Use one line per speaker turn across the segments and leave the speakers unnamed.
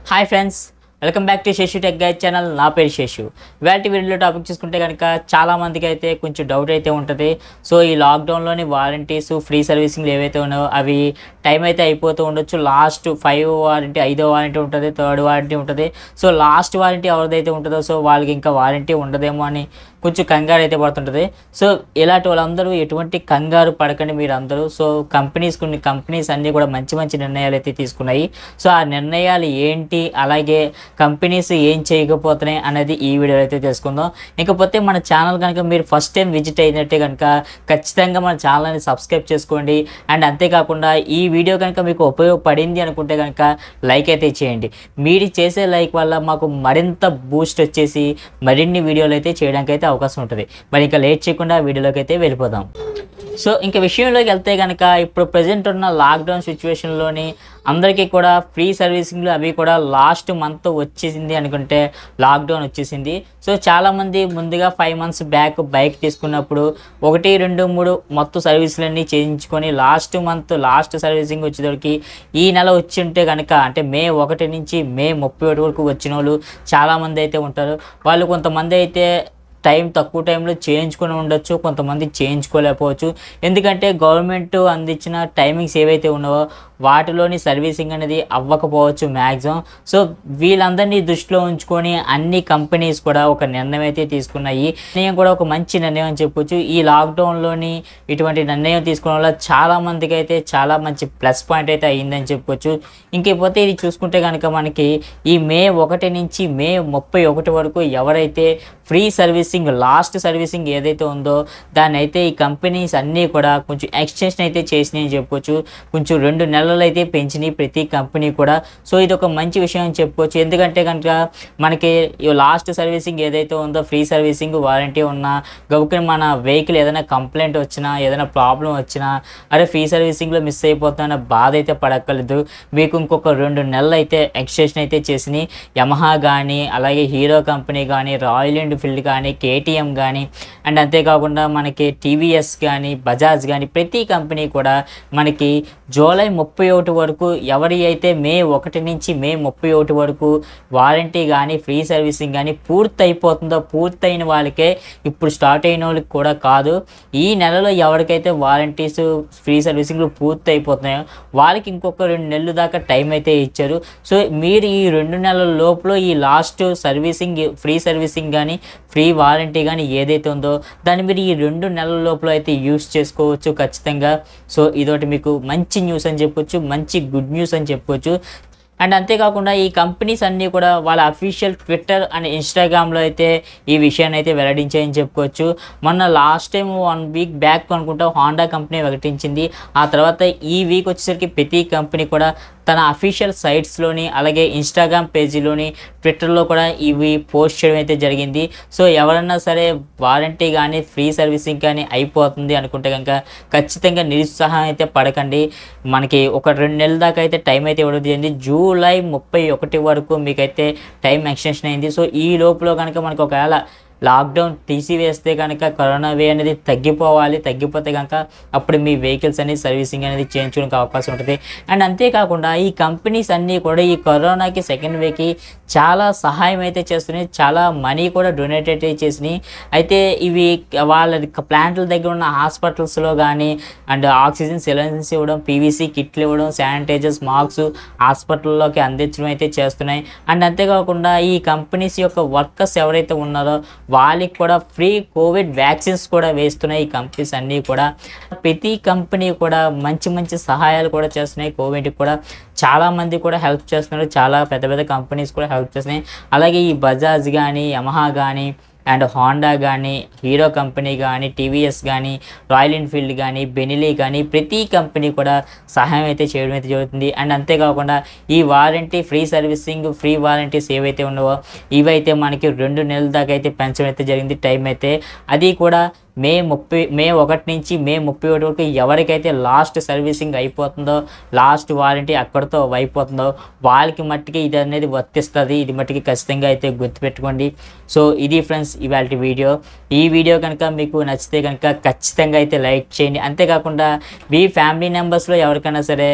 hi friends welcome back to Seshu tech guide channel నా పేరు శేషు ఇవాళ వీడియోలో టాపిక్ చూసుకుంటే కనుక చాలా మందికి అయితే కొంచెం డౌట్ అయితే ఉంటుంది సో ఈ లాక్డౌన్లోని వారంటీస్ ఫ్రీ సర్వీసింగ్లు ఏవైతే ఉన్నాయో అవి టైం అయితే అయిపోతూ ఉండొచ్చు లాస్ట్ ఫైవ్ వారంటీ ఐదో వారంటీ ఉంటుంది థర్డ్ వారంటీ ఉంటుంది సో లాస్ట్ వారంటీ ఎవరిదైతే ఉంటుందో సో వాళ్ళకి ఇంకా వారంటీ ఉండదేమో అని కొంచెం కంగారు అయితే పడుతుంటుంది సో ఇలాంటి వాళ్ళందరూ ఎటువంటి కంగారు పడకండి మీరు అందరూ సో కంపెనీస్ కొన్ని కంపెనీస్ అన్నీ కూడా మంచి మంచి నిర్ణయాలు అయితే తీసుకున్నాయి సో ఆ నిర్ణయాలు ఏంటి అలాగే కంపెనీస్ ఏం చేయకపోతున్నాయి అనేది ఈ వీడియోలో అయితే తెలుసుకుందాం ఇకపోతే మన ఛానల్ కనుక మీరు ఫస్ట్ టైం విజిట్ అయినట్టే కనుక ఖచ్చితంగా మన ఛానల్ని సబ్స్క్రైబ్ చేసుకోండి అండ్ అంతేకాకుండా ఈ వీడియో కనుక మీకు ఉపయోగపడింది అనుకుంటే కనుక లైక్ అయితే చేయండి మీరు చేసే లైక్ వల్ల మాకు మరింత బూస్ట్ వచ్చేసి మరిన్ని వీడియోలు అయితే చేయడానికి అయితే అవకాశం ఉంటుంది మరి ఇంకా లేట్ చేయకుండా వీడియోలోకి అయితే వెళ్ళిపోదాం సో ఇంకా విషయంలోకి వెళ్తే కనుక ఇప్పుడు ప్రజెంట్ ఉన్న లాక్డౌన్ సిచ్యువేషన్లోని అందరికీ కూడా ఫ్రీ సర్వీసింగ్లు అవి కూడా లాస్ట్ మంత్ వచ్చేసింది అనుకుంటే లాక్డౌన్ వచ్చేసింది సో చాలామంది ముందుగా ఫైవ్ మంత్స్ బ్యాక్ బైక్ తీసుకున్నప్పుడు ఒకటి రెండు మూడు మొత్తం సర్వీసులన్నీ చేయించుకొని లాస్ట్ మంత్ లాస్ట్ సర్వీసింగ్ వచ్చేటప్పటికి ఈ నెల వచ్చి ఉంటే కనుక అంటే మే ఒకటి నుంచి మే ముప్పై ఒకటి వరకు వచ్చిన వాళ్ళు చాలామంది అయితే ఉంటారు వాళ్ళు కొంతమంది అయితే టైం తక్కువ టైంలో చేయించుకొని ఉండొచ్చు కొంతమంది చేయించుకోలేకపోవచ్చు ఎందుకంటే గవర్నమెంట్ అందించిన టైమింగ్స్ ఏవైతే ఉన్నావో వాటిలోని సర్వీసింగ్ అనేది అవ్వకపోవచ్చు మ్యాక్సిమం సో వీళ్ళందరినీ దృష్టిలో ఉంచుకొని అన్ని కంపెనీస్ కూడా ఒక నిర్ణయం అయితే తీసుకున్నాయి నిర్ణయం కూడా ఒక మంచి నిర్ణయం అని చెప్పొచ్చు ఈ లాక్డౌన్లోని ఇటువంటి నిర్ణయం తీసుకోవడం వల్ల చాలా మందికి అయితే చాలా మంచి ప్లస్ పాయింట్ అయితే అయ్యిందని చెప్పుకోవచ్చు ఇంకపోతే ఇది చూసుకుంటే కనుక మనకి ఈ మే ఒకటి నుంచి మే ముప్పై ఒకటి వరకు ఎవరైతే ఫ్రీ సర్వీసింగ్ లాస్ట్ సర్వీసింగ్ ఏదైతే ఉందో దాన్ని అయితే ఈ కంపెనీస్ అన్నీ కూడా కొంచెం ఎక్స్టెన్షన్ అయితే చేసినాయి అని చెప్పుకోవచ్చు కొంచెం రెండు నెలలు అయితే పెంచినాయి ప్రతి కంపెనీ కూడా సో ఇది ఒక మంచి విషయం అని చెప్పుకోవచ్చు ఎందుకంటే కనుక మనకి ఈ లాస్ట్ సర్వీసింగ్ ఏదైతే ఉందో ఫ్రీ సర్వీసింగ్ వారంటీ ఉన్నా గబుకుని మన వెహికల్ ఏదైనా కంప్లైంట్ వచ్చినా ఏదైనా ప్రాబ్లం వచ్చినా అరే ఫ్రీ సర్వీసింగ్లో మిస్ అయిపోతున్న బాధ అయితే పడక్కర్లేదు మీకు ఇంకొక రెండు నెలలు అయితే ఎక్స్టెన్షన్ అయితే చేసినాయి యమహా కానీ అలాగే హీరో కంపెనీ కానీ రాయల్ ఎన్ఫీల్డ్ కానీ కేటీఎం కానీ అండ్ అంతేకాకుండా మనకి టీవీఎస్ కానీ బజాజ్ కానీ ప్రతి కంపెనీ కూడా మనకి జూలై ముప్పై ఒకటి వరకు ఎవరి అయితే మే ఒకటి నుంచి మే ముప్పై ఒకటి వరకు వారంటీ కానీ ఫ్రీ సర్వీసింగ్ కానీ పూర్తి అయిపోతుందో పూర్తయిన వాళ్ళకే ఇప్పుడు స్టార్ట్ అయిన వాళ్ళకి కూడా కాదు ఈ నెలలో ఎవరికైతే వారంటీస్ ఫ్రీ సర్వీసింగ్లు పూర్తి అయిపోతున్నాయో వాళ్ళకి ఇంకొక రెండు నెలలు దాకా టైం అయితే ఇచ్చారు సో మీరు ఈ రెండు నెలల లోపల ఈ లాస్ట్ సర్వీసింగ్ ఫ్రీ సర్వీసింగ్ కానీ ఫ్రీ వారంటీ కానీ ఏదైతే ఉందో దాన్ని మీరు ఈ రెండు నెలల లోపల అయితే యూస్ చేసుకోవచ్చు ఖచ్చితంగా సో ఇదొకటి మీకు మంచి న్యూస్ అని చెప్పొచ్చు మంచి గుడ్ న్యూస్ అని చెప్పుకోవచ్చు అండ్ అంతేకాకుండా ఈ కంపెనీస్ అన్నీ కూడా వాళ్ళ అఫీషియల్ ట్విట్టర్ అండ్ ఇన్స్టాగ్రామ్లో అయితే ఈ విషయాన్ని అయితే వెల్లడించాయని చెప్పుకోవచ్చు మొన్న last time one week back అనుకుంటా హోండా కంపెనీ ప్రకటించింది ఆ తర్వాత ఈ వీక్ వచ్చేసరికి ప్రతి కంపెనీ కూడా తన అఫీషియల్ సైట్స్లోని అలాగే ఇన్స్టాగ్రామ్ పేజీలోని ట్విట్టర్లో కూడా ఇవి పోస్ట్ చేయడం అయితే జరిగింది సో ఎవరన్నా సరే వారంటీ కానీ ఫ్రీ సర్వీసింగ్ కానీ అయిపోతుంది అనుకుంటే కనుక ఖచ్చితంగా నిరుత్సాహం అయితే పడకండి మనకి ఒక రెండు నెలల దాకా అయితే టైం అయితే ఇవ్వడం జరిగింది జూలై ముప్పై ఒకటి వరకు మీకైతే టైం ఎక్స్టెన్షన్ అయింది సో ఈ లోపల కనుక మనకు ఒకవేళ లాక్డౌన్ తీసివేస్తే కనుక కరోనా వే అనేది తగ్గిపోవాలి తగ్గిపోతే కనుక అప్పుడు మీ వెహికల్స్ అనేది సర్వీసింగ్ అనేది చేయించడానికి అవకాశం ఉంటుంది అండ్ అంతేకాకుండా ఈ కంపెనీస్ అన్నీ కూడా ఈ కరోనాకి సెకండ్ వేకి చాలా సహాయం అయితే చేస్తున్నాయి చాలా మనీ కూడా డొనేట్ అయితే చేసినాయి అయితే ఇవి వాళ్ళ ప్లాంట్ల దగ్గర ఉన్న హాస్పిటల్స్లో కానీ అండ్ ఆక్సిజన్ సిలిండర్స్ ఇవ్వడం పీవీసీ కిట్లు ఇవ్వడం శానిటైజర్స్ మాస్క్స్ హాస్పిటల్లోకి అందించడం అయితే చేస్తున్నాయి అండ్ అంతేకాకుండా ఈ కంపెనీస్ యొక్క వర్కర్స్ ఎవరైతే ఉన్నారో వాళ్ళకి కూడా ఫ్రీ కోవిడ్ వ్యాక్సిన్స్ కూడా వేస్తున్నాయి ఈ కంపెనీస్ అన్నీ కూడా ప్రతి కంపెనీ కూడా మంచి మంచి సహాయాలు కూడా చేస్తున్నాయి కోవిడ్కి కూడా చాలా మంది కూడా హెల్ప్ చేస్తున్నారు చాలా పెద్ద పెద్ద కంపెనీస్ కూడా హెల్ప్ చేస్తున్నాయి అలాగే ఈ బజాజ్ కానీ యమహా కానీ అండ్ హోండా కానీ హీరో కంపెనీ కానీ టీవీఎస్ కానీ రాయల్ ఎన్ఫీల్డ్ కానీ బెనిలీ కానీ ప్రతి కంపెనీ కూడా సహాయం అయితే చేయడం అయితే జరుగుతుంది అండ్ అంతేకాకుండా ఈ warranty free servicing free warranties ఏవైతే ఉన్నావో ఇవైతే మనకి రెండు నెలల దాకా అయితే పెంచడం అయితే జరిగింది టైం అయితే అది కూడా మే ముప్పై మే ఒకటి నుంచి మే ముప్పై ఒకటి వరకు ఎవరికైతే లాస్ట్ సర్వీసింగ్ అయిపోతుందో లాస్ట్ వారంటీ అక్కడితో అయిపోతుందో వాళ్ళకి మట్టికి ఇది అనేది వర్తిస్తుంది ఇది మట్టికి ఖచ్చితంగా అయితే గుర్తుపెట్టుకోండి సో ఇది ఫ్రెండ్స్ ఇవాళ వీడియో ఈ వీడియో కనుక మీకు నచ్చితే కనుక ఖచ్చితంగా అయితే లైక్ చేయండి అంతేకాకుండా మీ ఫ్యామిలీ మెంబర్స్లో ఎవరికైనా సరే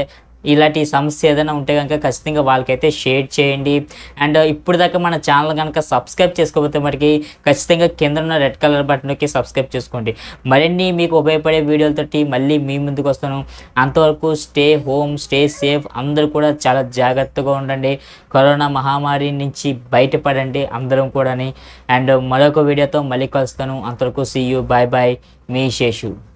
ఇలాంటి సమస్య ఏదైనా ఉంటే కనుక ఖచ్చితంగా వాళ్ళకైతే షేర్ చేయండి అండ్ ఇప్పుడు దాకా మన ఛానల్ కనుక సబ్స్క్రైబ్ చేసుకోకపోతే మనకి ఖచ్చితంగా కింద ఉన్న రెడ్ కలర్ బటన్కి సబ్స్క్రైబ్ చేసుకోండి మరిన్ని మీకు ఉపయోగపడే వీడియోలతోటి మళ్ళీ మీ ముందుకు వస్తాను అంతవరకు స్టే హోమ్ స్టే సేఫ్ అందరూ కూడా చాలా జాగ్రత్తగా ఉండండి కరోనా మహమ్మారి నుంచి బయటపడండి అందరం కూడాని అండ్ మరొక వీడియోతో మళ్ళీ కలుస్తాను అంతవరకు సీ యూ బాయ్ బాయ్ మీ శేషు